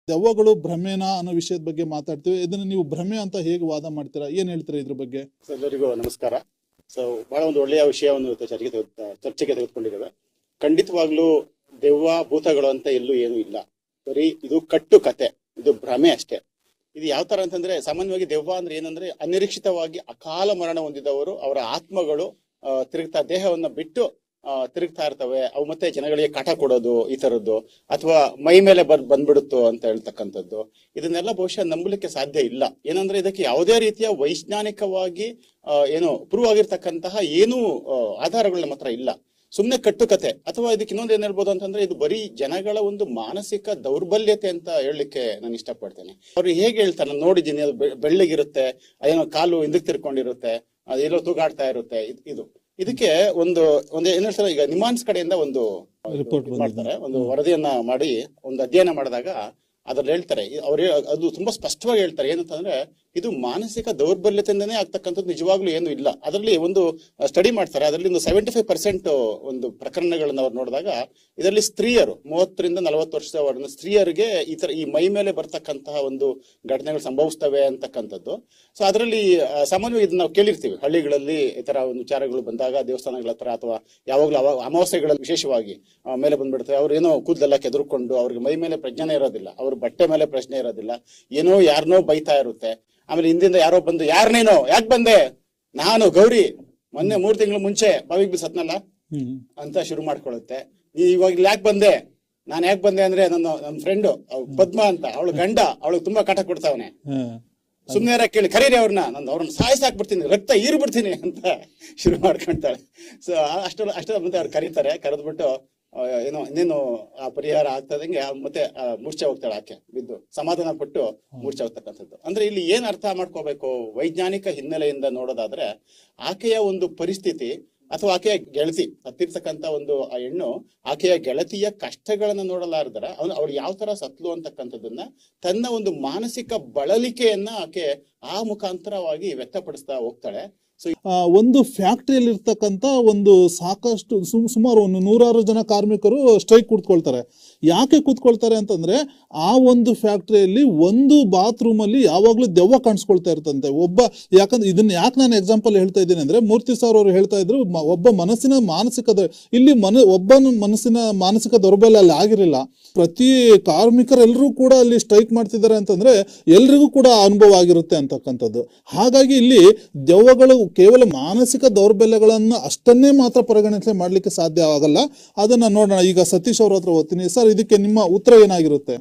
ದೆವ್ವಗಳು ಭ್ರಮೆನ ಅನ್ನೋ ವಿಷಯದ ಬಗ್ಗೆ ಮಾತಾಡ್ತೀವಿ ಇದನ್ನ ನೀವು ಭ್ರಮೆ ಅಂತ ಹೇಗೆ ವಾದ ಮಾಡ್ತೀರಾ ಏನ್ ಹೇಳ್ತೀರಾ ಇದ್ರ ಬಗ್ಗೆ ಸೊ ಎಲ್ಲರಿಗೂ ನಮಸ್ಕಾರ ಸೊ ಬಹಳ ಒಂದು ಒಳ್ಳೆಯ ವಿಷಯವನ್ನು ಇವತ್ತು ಚರ್ಚೆಗೆ ತೆಗೆದು ಚರ್ಚೆಗೆ ತೆಗೆದುಕೊಂಡಿದ್ದೇವೆ ಖಂಡಿತವಾಗ್ಲೂ ದೆವ್ವ ಭೂತಗಳು ಅಂತ ಎಲ್ಲೂ ಏನೂ ಇಲ್ಲ ಬರೀ ಇದು ಕಟ್ಟು ಕತೆ ಇದು ಭ್ರಮೆ ಅಷ್ಟೇ ಇದು ಯಾವ ತರ ಅಂತಂದ್ರೆ ಸಾಮಾನ್ಯವಾಗಿ ದೆವ್ವ ಅಂದ್ರೆ ಏನಂದ್ರೆ ಅನಿರೀಕ್ಷಿತವಾಗಿ ಅಕಾಲ ಮರಣ ಹೊಂದಿದವರು ಅವರ ಆತ್ಮಗಳು ಆ, ತಿರುಗ್ತಾ ದೇಹವನ್ನ ಬಿಟ್ಟು ಆ, ತಿರುಗ್ತಾ ಇರ್ತವೆ ಅವು ಮತ್ತೆ ಜನಗಳಿಗೆ ಕಾಟ ಕೊಡೋದು ಈ ತರದ್ದು ಅಥವಾ ಮೈ ಮೇಲೆ ಬರ್ ಬಂದ್ಬಿಡುತ್ತೋ ಅಂತ ಹೇಳ್ತಕ್ಕಂಥದ್ದು ಇದನ್ನೆಲ್ಲ ಬಹುಶಃ ನಂಬಲಿಕ್ಕೆ ಸಾಧ್ಯ ಇಲ್ಲ ಏನಂದ್ರೆ ಇದಕ್ಕೆ ಯಾವುದೇ ರೀತಿಯ ವೈಜ್ಞಾನಿಕವಾಗಿ ಆ, ಏನು ಪ್ರೂವ್ ಆಗಿರ್ತಕ್ಕಂತಹ ಏನೂ ಆ, ಆಧಾರಗಳು ನಮ್ಮ ಹತ್ರ ಇಲ್ಲ ಸುಮ್ಮನೆ ಕಟ್ಟುಕತೆ ಅಥವಾ ಇದಕ್ಕೆ ಇನ್ನೊಂದು ಏನ್ ಹೇಳ್ಬೋದು ಅಂತಂದ್ರೆ ಇದು ಬರೀ ಜನಗಳ ಒಂದು ಮಾನಸಿಕ ದೌರ್ಬಲ್ಯತೆ ಅಂತ ಹೇಳಲಿಕ್ಕೆ ನಾನು ಇಷ್ಟಪಡ್ತೇನೆ ಅವ್ರು ಹೇಗೆ ಹೇಳ್ತಾರೆ ನಾನು ನೋಡಿದ್ದೀನಿ ಅದು ಬೆ- ಬೆಳ್ಳಗಿರುತ್ತೆ ಏನೋ ಕಾಲು ಹಿಂದಕ್ಕೆ ತಿರ್ಕೊಂಡಿರುತ್ತೆ ಅದೆಲ್ಲೋ ತೂಗಾಡ್ತಾ ಇರುತ್ತೆ ಇದ್- ಇದು ಇದಕ್ಕೆ ಒಂದು ಒಂದು ಏನ್ ಹೇಳ್ತಾರೆ ಈಗ ನಿಮಾನ್ಸ್ ಕಡೆಯಿಂದ ಒಂದು ರಿಪೋರ್ಟ್ ಇದ್ ಮಾಡ್ತಾರೆ ಒಂದು ವರದಿಯನ್ನ ಮಾಡಿ ಒಂದು ಅಧ್ಯಯನ ಮಾಡಿದಾಗ ಅದ್ರಲ್ಲಿ ಹೇಳ್ತಾರೆ ಇ- ಅವ್ರು ಹೇ- ಅದು ತುಂಬಾ ಸ್ಪಷ್ಟವಾಗಿ ಹೇಳ್ತಾರೆ ಏನಂತಂದ್ರೆ ಇದು ಮಾನಸಿಕ ದೌರ್ಬಲ್ಯತೆಯಿಂದನೇ ಆಗ್ತಕ್ಕಂಥದ್ದು ನಿಜವಾಗ್ಲೂ ಏನು ಇಲ್ಲ ಅದರಲ್ಲಿ ಒಂದು ಸ್ಟಡಿ ಮಾಡ್ತಾರೆ ಅದರಲ್ಲಿ ಒಂದು ಸೆವೆಂಟಿ ಫೈವ್ ಪರ್ಸೆಂಟ್ ಒಂದು ಪ್ರಕರಣಗಳನ್ನ ಅವ್ರು ನೋಡಿದಾಗ ಇದರಲ್ಲಿ ಸ್ತ್ರೀಯರು ಮೂವತ್ತರಿಂದ ನಲವತ್ತು ವರ್ಷದ ಸ್ತ್ರೀಯರಿಗೆ ಈ ತರ ಈ ಮೈ ಮೇಲೆ ಬರ್ತಕ್ಕಂತಹ ಒಂದು ಘಟನೆಗಳು ಸಂಭವಿಸ್ತವೆ ಅಂತಕ್ಕಂಥದ್ದು ಸೊ ಅದರಲ್ಲಿ ಆ, ಸಾಮಾನ್ಯವಾಗಿ ಇದನ್ನ ನಾವು ಕೇಳಿರ್ತೀವಿ ಹಳ್ಳಿಗಳಲ್ಲಿ ಈ ತರ ಒಂದು ವಿಚಾರಗಳು ಬಂದಾಗ ದೇವಸ್ಥಾನಗಳ ಹತ್ರ ಅಥವಾ ಯಾವಾಗಲೂ ಅವ ಅಮಾವಾಸ್ಯೆಗಳಲ್ಲಿ ವಿಶೇಷವಾಗಿ ಆ, ಮೇಲೆ ಬಂದ್ಬಿಡ್ತವೆ ಅವ್ರು ಏನೋ ಕೂದಲೆಲ್ಲ ಕೆದರ್ಕೊಂಡು ಅವ್ರಿಗೆ ಮೈ ಮೇಲೆ ಪ್ರಜ್ಞಾನೆ ಇರೋದಿಲ್ಲ ಅವ್ರ ಬಟ್ಟೆ ಮೇಲೆ ಪ್ರಶ್ನೆ ಇರೋದಿಲ್ಲ ಏನೋ ಯಾರನ್ನೋ ಬೈತಾ ಇರುತ್ತೆ ಆಮೇಲೆ ಹಿಂದಿಂದ ಯಾರೋ ಬಂದು ಯಾರ್ ನೀನು ಯಾಕೆ ಬಂದೆ ನಾನು ಗೌರಿ ಮೊನ್ನೆ ಮೂರ್ ತಿಂಗಳು ಮುಂಚೆ ಬಾವಿಗೆ ಬಿ ಸತ್ನಲ್ಲ ಹ್ಮ್ ಅಂತ ಶುರು ಮಾಡ್ಕೊಳ್ಳುತ್ತೆ ನೀ ಇವಾಗ ಇಲ್ಲಿ ಯಾಕೆ ಬಂದೆ ನಾನು ಯಾಕೆ ಬಂದೆ ಅಂದ್ರೆ ನನ್ನ ನನ್ನ ಫ್ರೆಂಡ್ ಪದ್ಮ ಅಂತ ಅವಳು ಗಂಡ ಅವಳು ತುಂಬಾ ಕಾಟ ಕೊಡ್ತಾವನೆ ಹಾ. ಸುಮ್ನೆ ಇರಕ್ ಕೇಳಿ ಕರೀರಿ ಅವ್ರನ್ನ ನಾನು ಅವ್ರನ್ನ ಸಾಯಿಸಾಕ್ಬಿಡ್ತೀನಿ ರಕ್ತ ಈರು ಬಿಡ್ತೀನಿ ಅಂತ ಶುರು ಮಾಡ್ಕೊಂತಾಳೆ ಸೊ ಅಷ್ಟು ಅಷ್ಟು ಮತ್ತೆ ಅವ್ರು ಕರೀತಾರೆ ಕರೆದ್ಬಿಟ್ಟು ಆ, ಏನೋ ಇನ್ನೇನು ಆ ಪರಿಹಾರ ಆಗ್ತದಂಗೆ ಆ ಮತ್ತೆ ಆ, ಮೂರ್ಛೆ ಹೋಗ್ತಾಳೆ ಆಕೆ ಬಿದ್ದು ಸಮಾಧಾನ ಪಟ್ಟು ಮೂರ್ಛೆ ಹೋಗ್ತಕ್ಕಂಥದ್ದು ಅಂದ್ರೆ ಇಲ್ಲಿ ಏನ್ ಅರ್ಥ ಮಾಡ್ಕೋಬೇಕು ವೈಜ್ಞಾನಿಕ ಹಿನ್ನೆಲೆಯಿಂದ ನೋಡೋದಾದ್ರೆ ಆಕೆಯ ಒಂದು ಪರಿಸ್ಥಿತಿ ಅಥವಾ ಆಕೆಯ ಗೆಳತಿ ಹತ್ತಿರ್ತಕ್ಕಂತ ಒಂದು ಆ ಹೆಣ್ಣು ಆಕೆಯ ಗೆಳತಿಯ ಕಷ್ಟಗಳನ್ನ ನೋಡಲಾರ್ದರ ಅವನು ಅವಳು ಯಾವ ತರ ಸತ್ಲು ಅಂತಕ್ಕಂಥದ್ದನ್ನ ತನ್ನ ಒಂದು ಮಾನಸಿಕ ಬಳಲಿಕೆಯನ್ನ ಆಕೆ ಆ ಮುಖಾಂತರವಾಗಿ ವ್ಯಕ್ತಪಡಿಸ್ತಾ ಹೋಗ್ತಾಳೆ ಸೊ ಆ, ಒಂದು ಫ್ಯಾಕ್ಟ್ರಿಯಲ್ಲಿ ಇರ್ತಕ್ಕಂತ ಒಂದು ಸಾಕಷ್ಟು ಸುಮ್- ಸುಮಾರು ಒಂದು ನೂರಾರು ಜನ ಕಾರ್ಮಿಕರು ಸ್ಟ್ರೈಕ್ ಕೂತ್ಕೊಳ್ತಾರೆ ಯಾಕೆ ಕೂತ್ಕೊಳ್ತಾರೆ ಅಂತಂದ್ರೆ ಆ ಒಂದು ಫ್ಯಾಕ್ಟ್ರಿಯಲ್ಲಿ ಒಂದು ಬಾತ್ರೂಮ್ ಅಲ್ಲಿ ಯಾವಾಗ್ಲೂ ದೆವ್ವ ಕಾಣಿಸ್ಕೊಳ್ತಾ ಇರ್ತಂತೆ ಒಬ್ಬ ಯಾಕಂದ್ರೆ ಇದನ್ನ ಯಾಕೆ ನಾನು ಎಕ್ಸಾಂಪಲ್ ಹೇಳ್ತಾ ಇದ್ದೀನಿ ಅಂದ್ರೆ ಮೂರ್ತಿ ಸರ್ ಅವರು ಹೇಳ್ತಾ ಇದ್ರು ಮ- ಒಬ್ಬ ಮನಸ್ಸಿನ ಮಾನಸಿಕ ದ- ಇಲ್ಲಿ ಮನ ಒಬ್ಬನ ಮನಸ್ಸಿನ ಮಾನಸಿಕ ದೌರ್ಬಲ್ಯ ಅಲ್ಲಿ ಆಗಿರಲಿಲ್ಲ ಪ್ರತಿ ಕಾರ್ಮಿಕರೆಲ್ಲರೂ ಕೂಡ ಅಲ್ಲಿ ಸ್ಟ್ರೈಕ್ ಮಾಡ್ತಿದ್ದಾರೆ ಅಂತಂದ್ರೆ ಎಲ್ರಿಗೂ ಕೂಡ ಅನುಭವ ಆಗಿರುತ್ತೆ ಅಂತಕ್ಕಂಥದ್ದು ಹಾಗಾಗಿ ಇಲ್ಲಿ ದೆವ್ವಗಳು ಕೇವಲ ಮಾನಸಿಕ ದೌರ್ಬಲ್ಯಗಳನ್ನು ಅಷ್ಟನ್ನೇ ಮಾತ್ರ ಪರಿಗಣಿಸಲು ಮಾಡ್ಲಿಕ್ಕೆ ಸಾಧ್ಯ ಆಗಲ್ಲ ಅದನ್ನ ನೋಡೋಣ ಈಗ ಸತೀಶ್ ಅವ್ರ ಹತ್ರ ಓದ್ತೀನಿ ಸರ್ ಇದಕ್ಕೆ ನಿಮ್ಮ ಉತ್ತರ ಏನಾಗಿರುತ್ತೆ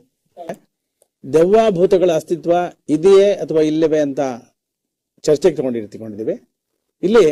ದೆವ್ವ ಭೂತಗಳ ಅಸ್ತಿತ್ವ ಇದೆಯೇ ಅಥವಾ ಇಲ್ಲವೇ ಅಂತ ಚರ್ಚೆಗೆ ತಗೊಂಡಿರ್ತಿಕೊಂಡಿದ್ದೀವಿ ಇಲ್ಲಿ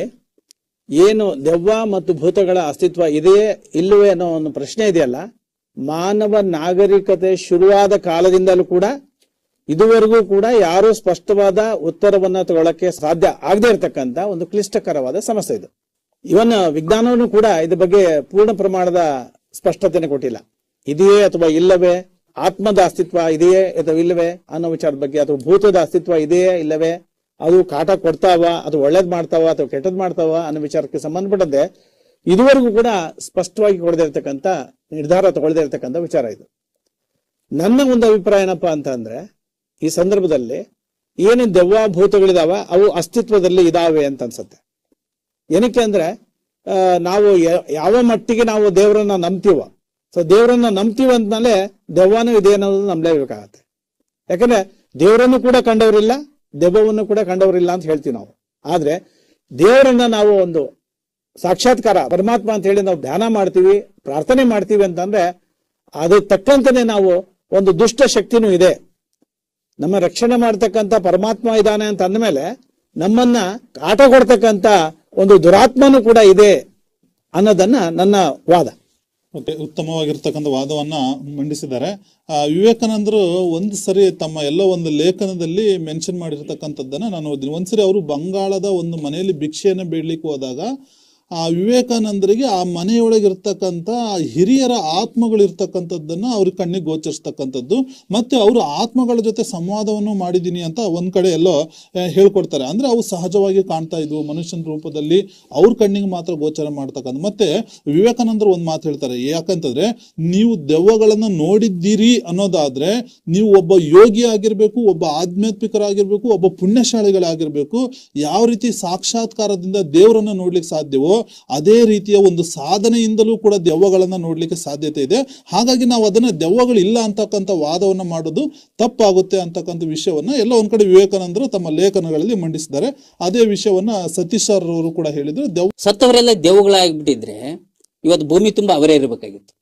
ಏನು ದೆವ್ವ ಮತ್ತು ಭೂತಗಳ ಅಸ್ತಿತ್ವ ಇದೆಯೇ ಇಲ್ಲವೇ ಅನ್ನೋ ಒಂದು ಪ್ರಶ್ನೆ ಇದೆಯಲ್ಲ ಮಾನವ ನಾಗರಿಕತೆ ಶುರುವಾದ ಕಾಲದಿಂದಲೂ ಕೂಡ ಇದುವರೆಗೂ ಕೂಡ ಯಾರೂ ಸ್ಪಷ್ಟವಾದ ಉತ್ತರವನ್ನ ತಗೊಳ್ಳಕ್ಕೆ ಸಾಧ್ಯ ಆಗದೆ ಇರತಕ್ಕಂತ ಒಂದು ಕ್ಲಿಷ್ಟಕರವಾದ ಸಮಸ್ಯೆ ಇದು ಇವನ್ ವಿಜ್ಞಾನವನ್ನು ಕೂಡ ಇದ್ರ ಬಗ್ಗೆ ಪೂರ್ಣ ಪ್ರಮಾಣದ ಸ್ಪಷ್ಟತೆನೆ ಕೊಟ್ಟಿಲ್ಲ ಇದೆಯೇ ಅಥವಾ ಇಲ್ಲವೇ ಆತ್ಮದ ಅಸ್ತಿತ್ವ ಇದೆಯೇ ಅಥವಾ ಇಲ್ಲವೇ ಅನ್ನೋ ವಿಚಾರದ ಬಗ್ಗೆ ಅಥವಾ ಭೂತದ ಅಸ್ತಿತ್ವ ಇದೆಯೇ ಇಲ್ಲವೇ ಅದು ಕಾಟ ಕೊಡ್ತಾವ ಅದು ಒಳ್ಳೇದ್ ಮಾಡ್ತಾವ ಅಥವಾ ಕೆಟ್ಟದ್ ಮಾಡ್ತಾವ ಅನ್ನೋ ವಿಚಾರಕ್ಕೆ ಸಂಬಂಧಪಟ್ಟಂತೆ ಇದುವರೆಗೂ ಕೂಡ ಸ್ಪಷ್ಟವಾಗಿ ಕೊಡದೇ ಇರತಕ್ಕಂತ ನಿರ್ಧಾರ ತಗೊಳ್ಳದೇ ಇರತಕ್ಕಂತ ವಿಚಾರ ಇದು ನನ್ನ ಒಂದು ಅಭಿಪ್ರಾಯ ಏನಪ್ಪಾ ಅಂತ ಅಂದ್ರೆ ಈ ಸಂದರ್ಭದಲ್ಲಿ ಏನು ದೆವ್ವ ಭೂತಗಳಿದಾವ ಅವು ಅಸ್ತಿತ್ವದಲ್ಲಿ ಇದಾವೆ ಅಂತ ಅನ್ಸುತ್ತೆ ಏನಕ್ಕೆ ಅಂದ್ರೆ ಆ, ನಾವು ಯ- ಯಾವ ಮಟ್ಟಿಗೆ ನಾವು ದೇವರನ್ನ ನಂಬ್ತೀವೋ ಸೊ ದೇವರನ್ನ ನಂಬ್ತೀವಿ ಅಂದ್ಮೇಲೆ ದೆವ್ವನೂ ಇದೆ ಅನ್ನೋದು ನಂಬಲೇಬೇಕಾಗತ್ತೆ ಯಾಕಂದ್ರೆ ದೇವರನ್ನು ಕೂಡ ಕಂಡವರಿಲ್ಲ ದೆವ್ವವನ್ನು ಕೂಡ ಕಂಡವರಿಲ್ಲ ಅಂತ ಹೇಳ್ತೀವಿ ನಾವು ಆದ್ರೆ ದೇವರನ್ನ ನಾವು ಒಂದು ಸಾಕ್ಷಾತ್ಕಾರ ಪರಮಾತ್ಮ ಅಂತ ಹೇಳಿ ನಾವು ಧ್ಯಾನ ಮಾಡ್ತೀವಿ ಪ್ರಾರ್ಥನೆ ಮಾಡ್ತೀವಿ ಅಂತಂದ್ರೆ ಅದು ತಕ್ಕಂತೆನೆ ನಾವು ಒಂದು ದುಷ್ಟ ಶಕ್ತಿನೂ ಇದೆ ನಮ್ಮ ರಕ್ಷಣೆ ಮಾಡ್ತಕ್ಕಂಥ ಪರಮಾತ್ಮ ಇದ್ದಾನೆ ಅಂತ ಅಂದಮೇಲೆ ನಮ್ಮನ್ನ ಆಟ ಕೊಡ್ತಕ್ಕಂಥ ಒಂದು ದುರಾತ್ಮನೂ ಕೂಡ ಇದೆ ಅನ್ನೋದನ್ನ ನನ್ನ ವಾದ ಓಕೆ ಉತ್ತಮವಾಗಿರ್ತಕ್ಕಂಥ ವಾದವನ್ನ ಮಂಡಿಸಿದ್ದಾರೆ ಆ, ವಿವೇಕಾನಂದರು ಒಂದು ಸರಿ ತಮ್ಮ ಎಲ್ಲೋ ಒಂದು ಲೇಖನದಲ್ಲಿ ಮೆನ್ಷನ್ ಮಾಡಿರ್ತಕ್ಕಂಥದ್ದನ್ನ ನಾನು ಓದಿದ್ದೀನಿ ಒಂದ್ಸರಿ ಅವರು ಬಂಗಾಳದ ಒಂದು ಮನೆಯಲ್ಲಿ ಭಿಕ್ಷೆಯನ್ನು ಬೇಡ್ಲಿಕ್ಕೆ ಹೋದಾಗ ಆ ವಿವೇಕಾನಂದರಿಗೆ ಆ ಮನೆಯೊಳಗೆ ಇರ್ತಕ್ಕಂಥ ಆ ಹಿರಿಯರ ಆತ್ಮಗಳು ಇರ್ತಕ್ಕಂಥದ್ದನ್ನ ಅವ್ರ ಕಣ್ಣಿಗೆ ಗೋಚರಿಸ್ತಕ್ಕಂಥದ್ದು ಮತ್ತೆ ಅವರು ಆತ್ಮಗಳ ಜೊತೆ ಸಂವಾದವನ್ನು ಮಾಡಿದ್ದೀನಿ ಅಂತ ಒಂದ್ ಕಡೆ ಎಲ್ಲೋ ಆ, ಹೇಳ್ಕೊಡ್ತಾರೆ ಅಂದ್ರೆ ಅವು ಸಹಜವಾಗಿ ಕಾಣ್ತಾ ಇದ್ವು ಮನುಷ್ಯನ ರೂಪದಲ್ಲಿ ಅವ್ರ ಕಣ್ಣಿಗೆ ಮಾತ್ರ ಗೋಚರ ಮಾಡ್ತಕ್ಕಂಥ ಮತ್ತೆ ವಿವೇಕಾನಂದರು ಒಂದ್ ಮಾತು ಹೇಳ್ತಾರೆ ಯಾಕಂತಂದ್ರೆ ನೀವು ದೆವ್ವಗಳನ್ನ ನೋಡಿದ್ದೀರಿ ಅನ್ನೋದಾದ್ರೆ ನೀವು ಒಬ್ಬ ಯೋಗಿ ಆಗಿರ್ಬೇಕು ಒಬ್ಬ ಆಧ್ಯಾತ್ಮಿಕರಾಗಿರ್ಬೇಕು ಒಬ್ಬ ಪುಣ್ಯಶಾಲಿಗಳಾಗಿರ್ಬೇಕು ಯಾವ ರೀತಿ ಸಾಕ್ಷಾತ್ಕಾರದಿಂದ ದೇವರನ್ನ ನೋಡ್ಲಿಕ್ಕೆ ಸಾಧ್ಯವೋ ಅದೇ ರೀತಿಯ ಒಂದು ಸಾಧನೆಯಿಂದಲೂ ಕೂಡ ದೆವ್ವಗಳನ್ನ ನೋಡ್ಲಿಕ್ಕೆ ಸಾಧ್ಯತೆ ಇದೆ ಹಾಗಾಗಿ ನಾವು ಅದನ್ನ ದೆವ್ವಗಳು ಇಲ್ಲ ಅಂತಕ್ಕಂಥ ವಾದವನ್ನ ಮಾಡೋದು ತಪ್ಪಾಗುತ್ತೆ ಅಂತಕ್ಕಂಥ ವಿಷಯವನ್ನ ಎಲ್ಲ ಒಂದ್ ಕಡೆ ವಿವೇಕಾನಂದರು ತಮ್ಮ ಲೇಖನಗಳಲ್ಲಿ ಮಂಡಿಸಿದ್ದಾರೆ ಅದೇ ವಿಷಯವನ್ನ ಸತೀಶ್ ಸರ್ ಅವರು ಕೂಡ ಹೇಳಿದ್ರು ದೆವ್ವ ಸತ್ತವರೆಲ್ಲ ದೆವ್ವಗಳಾಗ್ಬಿಟ್ಟಿದ್ರೆ ಇವತ್ತು ಭೂಮಿ ತುಂಬ ಅವರೇ ಇರಬೇಕಾಗಿತ್ತು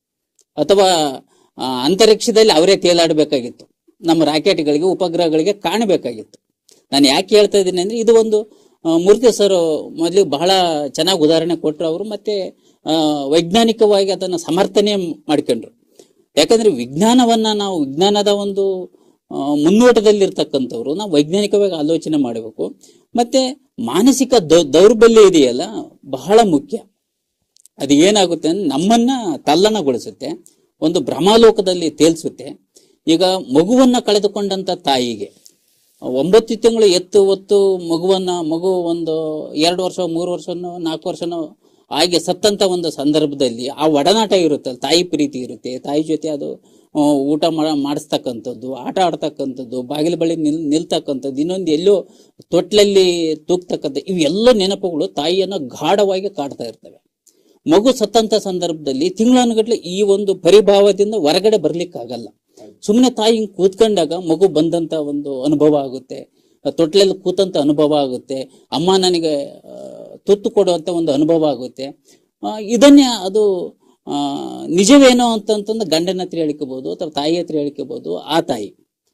ಅಥವಾ ಆ, ಅಂತರಿಕ್ಷದಲ್ಲಿ ಅವರೇ ತೇಲಾಡಬೇಕಾಗಿತ್ತು ನಮ್ಮ ರಾಕೆಟ್ಗಳಿಗೆ ಉಪಗ್ರಹಗಳಿಗೆ ಕಾಣಬೇಕಾಗಿತ್ತು ನಾನು ಯಾಕೆ ಹೇಳ್ತಾ ಇದ್ದೀನಿ ಅಂದ್ರೆ ಇದು ಒಂದು ಆ, ಮೂರ್ತಿ ಸರ್ ಮೊದಲಿಗೆ ಬಹಳ ಚೆನ್ನಾಗಿ ಉದಾಹರಣೆ ಕೊಟ್ಟರು ಅವರು ಮತ್ತೆ ಆ, ವೈಜ್ಞಾನಿಕವಾಗಿ ಅದನ್ನು ಸಮರ್ಥನೆ ಮಾಡ್ಕೊಂಡ್ರು ಯಾಕಂದ್ರೆ ವಿಜ್ಞಾನವನ್ನ ನಾವು ವಿಜ್ಞಾನದ ಒಂದು ಆ, ಮುನ್ನೋಟದಲ್ಲಿರ್ತಕ್ಕಂಥವ್ರು ನಾವು ವೈಜ್ಞಾನಿಕವಾಗಿ ಆಲೋಚನೆ ಮಾಡಬೇಕು ಮತ್ತೆ ಮಾನಸಿಕ ದೌ- ದೌರ್ಬಲ್ಯ ಇದೆಯಲ್ಲ ಬಹಳ ಮುಖ್ಯ ಅದು ಏನಾಗುತ್ತೆ ಅಂದ್ರೆ ನಮ್ಮನ್ನ ತಲ್ಲಣಗೊಳಿಸುತ್ತೆ ಒಂದು ಭ್ರಮಾಲೋಕದಲ್ಲಿ ತೇಲ್ಸುತ್ತೆ ಈಗ ಮಗುವನ್ನ ಕಳೆದುಕೊಂಡಂತ ತಾಯಿಗೆ ಒಂಬತ್ತು ತಿಂಗಳು ಎತ್ತು ಹೊತ್ತು ಮಗುವನ್ನ ಮಗು ಒಂದು ಎರಡು ವರ್ಷ ಮೂರು ವರ್ಷನೋ ನಾಲ್ಕು ವರ್ಷನೋ ಹಾಗೆ ಸತ್ತಂತ ಒಂದು ಸಂದರ್ಭದಲ್ಲಿ ಆ ಒಡನಾಟ ಇರುತ್ತೆ ತಾಯಿ ಪ್ರೀತಿ ಇರುತ್ತೆ ತಾಯಿ ಜೊತೆ ಅದು ಆ, ಊಟ ಮಾಡ ಮಾಡಿಸ್ತಕ್ಕಂಥದ್ದು ಆಟ ಆಡ್ತಕ್ಕಂಥದ್ದು ಬಾಗಿಲ ಬಳಿ ನಿಲ್ ನಿಲ್ತಕ್ಕಂಥದ್ದು ಇನ್ನೊಂದು ಎಲ್ಲೋ ತೊಟ್ಲಲ್ಲಿ ತೂಗ್ತಕ್ಕಂಥ ಇವೆಲ್ಲ ನೆನಪುಗಳು ತಾಯಿಯನ್ನ ಗಾಢವಾಗಿ ಕಾಡ್ತಾ ಇರ್ತವೆ ಮಗು ಸತ್ತಂತ ಸಂದರ್ಭದಲ್ಲಿ ತಿಂಗಳಾನುಗಟ್ಲೆ ಈ ಒಂದು ಪರಿಭಾವದಿಂದ ಹೊರಗಡೆ ಬರ್ಲಿಕ್ಕಾಗಲ್ಲ ಸುಮ್ಮನೆ ತಾಯಿ ಹಿಂಗ್ ಕೂತ್ಕೊಂಡಾಗ ಮಗು ಬಂದಂತ ಒಂದು ಅನುಭವ ಆಗುತ್ತೆ ತೊಟ್ಲಲ್ಲಿ ಕೂತಂತ ಅನುಭವ ಆಗುತ್ತೆ ಅಮ್ಮ ನನಗೆ ಆ, ತುತ್ತು ಕೊಡುವಂತ ಒಂದು ಅನುಭವ ಆಗುತ್ತೆ ಆ, ಇದನ್ನೇ ಅದು ಆ, ನಿಜವೇನೋ ಅಂತಂತಂದು ಗಂಡನ ಹತ್ರ ಹೇಳಿಕೋಬಹುದು ಅಥವಾ ತಾಯಿ ಹತ್ರ ಹೇಳಿಕೋಬಹುದು ಆ ತಾಯಿ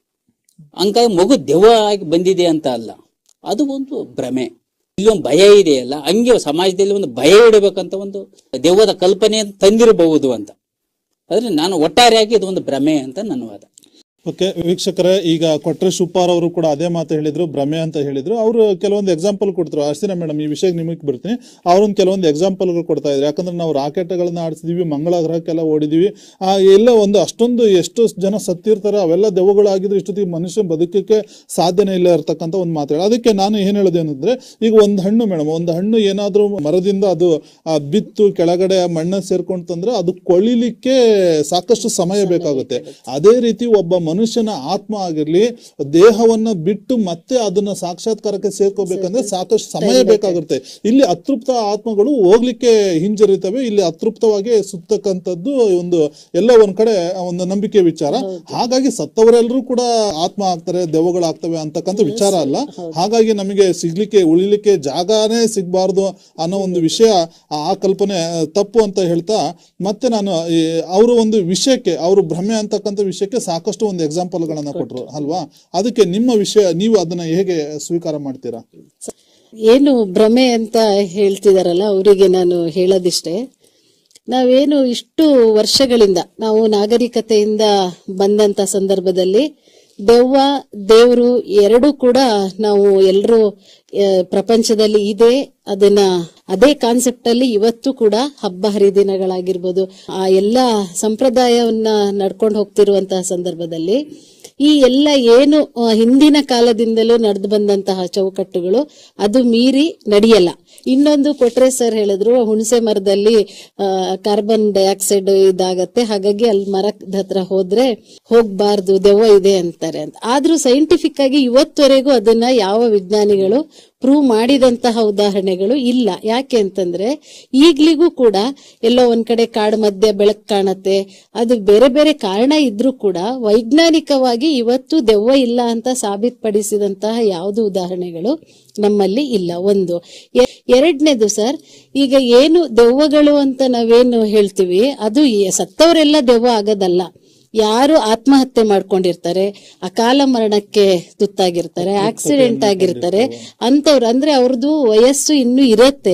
ಹಂಗಾಗಿ ಮಗು ದೆವ್ವ ಆಗಿ ಬಂದಿದೆ ಅಂತ ಅಲ್ಲ ಅದು ಒಂದು ಭ್ರಮೆ ಇಲ್ಲಿ ಒಂದು ಭಯ ಇದೆಯಲ್ಲ ಹಂಗೆ ಸಮಾಜದಲ್ಲಿ ಒಂದು ಭಯ ಇಡಬೇಕಂತ ಒಂದು ದೆವ್ವದ ಕಲ್ಪನೆ ತಂದಿರಬಹುದು ಅಂತ ಆದ್ರೆ ನಾನು ಒಟ್ಟಾರೆಯಾಗಿ ಇದು ಒಂದು ಭ್ರಮೆ ಅಂತ ನನ್ನ ವಾದ ಓಕೆ ವೀಕ್ಷಕರೇ ಈಗ ಕೊಟ್ರೆ ಶಿವಪಾರ್ ಅವರು ಕೂಡ ಅದೇ ಮಾತು ಹೇಳಿದ್ರು ಭ್ರಮೆ ಅಂತ ಹೇಳಿದ್ರು ಅವರು ಕೆಲವೊಂದು ಎಕ್ಸಾಂಪಲ್ ಕೊಡ್ತಾರೆ ಅರ್ಸಿನ ಮೇಡಮ್ ಈ ವಿಷಯಕ್ಕೆ ನಿಮಗೆ ಬರ್ತೀನಿ ಅವ್ರೊಂದು ಕೆಲವೊಂದು ಎಕ್ಸಾಂಪಲ್ಗಳು ಕೊಡ್ತಾ ಇದ್ರು ಯಾಕಂದ್ರೆ ನಾವು ರಾಕೆಟ್ಗಳನ್ನ ಆಡಿಸಿದೀವಿ ಮಂಗಳ ಗ್ರಹಕ್ಕೆಲ್ಲ ಓಡಿದೀವಿ ಆ ಎಲ್ಲ ಒಂದು ಅಷ್ಟೊಂದು ಎಷ್ಟು ಜನ ಸತ್ತಿರ್ತಾರೆ ಅವೆಲ್ಲ ದೆವ್ವಗಳಾಗಿದ್ರೆ ಇಷ್ಟೊತ್ತಿಗೆ ಮನುಷ್ಯ ಬದುಕಕ್ಕೆ ಸಾಧ್ಯನೇ ಇಲ್ಲ ಇರ್ತಕ್ಕಂಥ ಒಂದು ಮಾತು ಹೇಳಿ ಅದಕ್ಕೆ ನಾನು ಏನು ಹೇಳೋದು ಏನಂದ್ರೆ ಈಗ ಒಂದು ಹಣ್ಣು ಮೇಡಮ್ ಒಂದು ಹಣ್ಣು ಏನಾದ್ರೂ ಮರದಿಂದ ಅದು ಆ, ಬಿತ್ತು ಕೆಳಗಡೆ ಮಣ್ಣ ಸೇರ್ಕೊಂಡು ತಂದ್ರೆ ಅದು ಕೊಳಿಲಿಕ್ಕೆ ಸಾಕಷ್ಟು ಸಮಯ ಬೇಕಾಗುತ್ತೆ ಅದೇ ರೀತಿ ಒಬ್ಬ ಮನುಷ್ಯನ ಆತ್ಮ ಆಗಿರ್ಲಿ ದೇಹವನ್ನ ಬಿಟ್ಟು ಮತ್ತೆ ಅದನ್ನ ಸಾಕ್ಷಾತ್ಕಾರಕ್ಕೆ ಸೇರ್ಕೋಬೇಕಂದ್ರೆ ಸಾಕಷ್ಟು ಸಮಯ ಬೇಕಾಗುತ್ತೆ ಇಲ್ಲಿ ಅತೃಪ್ತ ಆತ್ಮಗಳು ಹೋಗ್ಲಿಕ್ಕೆ ಹಿಂಜರಿತವೆ ಇಲ್ಲಿ ಅತೃಪ್ತವಾಗಿ ಸುತ್ತಕ್ಕಂಥದ್ದು ಒಂದು ಎಲ್ಲ ಒಂದ್ ಕಡೆ ಒಂದು ನಂಬಿಕೆ ವಿಚಾರ ಹಾಗಾಗಿ ಸತ್ತವರೆಲ್ಲರೂ ಕೂಡ ಆತ್ಮ ಆಗ್ತಾರೆ ದೆವ್ವಗಳಾಗ್ತವೆ ಅಂತಕ್ಕಂಥ ವಿಚಾರ ಅಲ್ಲ ಹಾಗಾಗಿ ನಮಗೆ ಸಿಗ್ಲಿಕ್ಕೆ ಉಳಿಲಿಕ್ಕೆ ಜಾಗನೇ ಸಿಗ್ಬಾರ್ದು ಅನ್ನೋ ಒಂದು ವಿಷಯ ಆ ಕಲ್ಪನೆ ತಪ್ಪು ಅಂತ ಹೇಳ್ತಾ ಮತ್ತೆ ನಾನು ಅವರು ಒಂದು ವಿಷಯಕ್ಕೆ ಅವರು ಭ್ರಮೆ ಅಂತಕ್ಕಂಥ ವಿಷಯಕ್ಕೆ ಸಾಕಷ್ಟು ಒಂದು ಎಕ್ಸಾಂಪಲ್ಗಳನ್ನ ಕೊಟ್ರು ಅಲ್ವಾ ಅದಕ್ಕೆ ನಿಮ್ಮ ವಿಷಯ ನೀವು ಅದನ್ನ ಹೇಗೆ ಸ್ವೀಕಾರ ಮಾಡ್ತೀರಾ ಏನು ಭ್ರಮೆ ಅಂತ ಹೇಳ್ತಿದಾರಲ್ಲ ಅವರಿಗೆ ನಾನು ಹೇಳೋದಿಷ್ಟೇ ನಾವೇನು ಇಷ್ಟು ವರ್ಷಗಳಿಂದ ನಾವು ನಾಗರಿಕತೆಯಿಂದ ಬಂದಂತ ಸಂದರ್ಭದಲ್ಲಿ ದೆವ್ವ ದೇವರು ಎರಡೂ ಕೂಡ ನಾವು ಎಲ್ಲರೂ ಪ್ರಪಂಚದಲ್ಲಿ ಇದೆ ಅದನ್ನ ಅದೇ ಕಾನ್ಸೆಪ್ಟ್ ಅಲ್ಲಿ ಇವತ್ತು ಕೂಡ ಹಬ್ಬ ಹರಿದಿನಗಳಾಗಿರ್ಬೋದು ಆ ಎಲ್ಲ ಸಂಪ್ರದಾಯವನ್ನ ನಡ್ಕೊಂಡು ಹೋಗ್ತಿರುವಂತಹ ಸಂದರ್ಭದಲ್ಲಿ ಈ ಎಲ್ಲ ಏನು ಆ, ಹಿಂದಿನ ಕಾಲದಿಂದಲೂ ನಡೆದು ಬಂದಂತಹ ಚೌಕಟ್ಟುಗಳು ಅದು ಮೀರಿ ನಡೆಯಲ್ಲ ಇನ್ನೊಂದು ಕೊಟ್ರೆ ಸರ್ ಹೇಳಿದ್ರು ಹುಣಸೆ ಮರದಲ್ಲಿ ಆ, ಕಾರ್ಬನ್ ಡೈಆಕ್ಸೈಡ್ ಇದಾಗತ್ತೆ ಹಾಗಾಗಿ ಅಲ್ಲಿ ಮರದ ಹತ್ರ ಹೋದ್ರೆ ಹೋಗ್ಬಾರ್ದು ದೆವ್ವ ಇದೆ ಅಂತಾರೆ ಅಂತ ಆದ್ರೂ ಸೈಂಟಿಫಿಕ್ ಆಗಿ ಇವತ್ತವರೆಗೂ ಅದನ್ನ ಯಾವ ವಿಜ್ಞಾನಿಗಳು ಪ್ರೂವ್ ಮಾಡಿದಂತಹ ಉದಾಹರಣೆಗಳು ಇಲ್ಲ ಯಾಕೆ ಅಂತಂದ್ರೆ ಈಗ್ಲಿಗೂ ಕೂಡ ಎಲ್ಲೋ ಒಂದ್ ಕಡೆ ಕಾಡು ಮಧ್ಯೆ ಬೆಳಕು ಕಾಣತ್ತೆ ಅದು ಬೇರೆ ಬೇರೆ ಕಾರಣ ಇದ್ರೂ ಕೂಡ ವೈಜ್ಞಾನಿಕವಾಗಿ ಇವತ್ತು ದೆವ್ವ ಇಲ್ಲ ಅಂತ ಸಾಬೀತುಪಡಿಸಿದಂತಹ ಯಾವುದು ಉದಾಹರಣೆಗಳು ನಮ್ಮಲ್ಲಿ ಇಲ್ಲ ಒಂದು ಎ- ಎರಡನೇದು ಸರ್ ಈಗ ಏನು ದೆವ್ವಗಳು ಅಂತ ನಾವೇನು ಹೇಳ್ತೀವಿ ಅದು ಎ- ಸತ್ತವರೆಲ್ಲ ದೆವ್ವ ಆಗೋದಲ್ಲ ಯಾರು ಆತ್ಮಹತ್ಯೆ ಮಾಡ್ಕೊಂಡಿರ್ತಾರೆ ಅಕಾಲ ಮರಣಕ್ಕೆ ತುತ್ತಾಗಿರ್ತಾರೆ ಆಕ್ಸಿಡೆಂಟ್ ಆಗಿರ್ತಾರೆ ಅಂತವ್ರು ಅಂದ್ರೆ ಅವ್ರದ್ದು ವಯಸ್ಸು ಇನ್ನೂ ಇರತ್ತೆ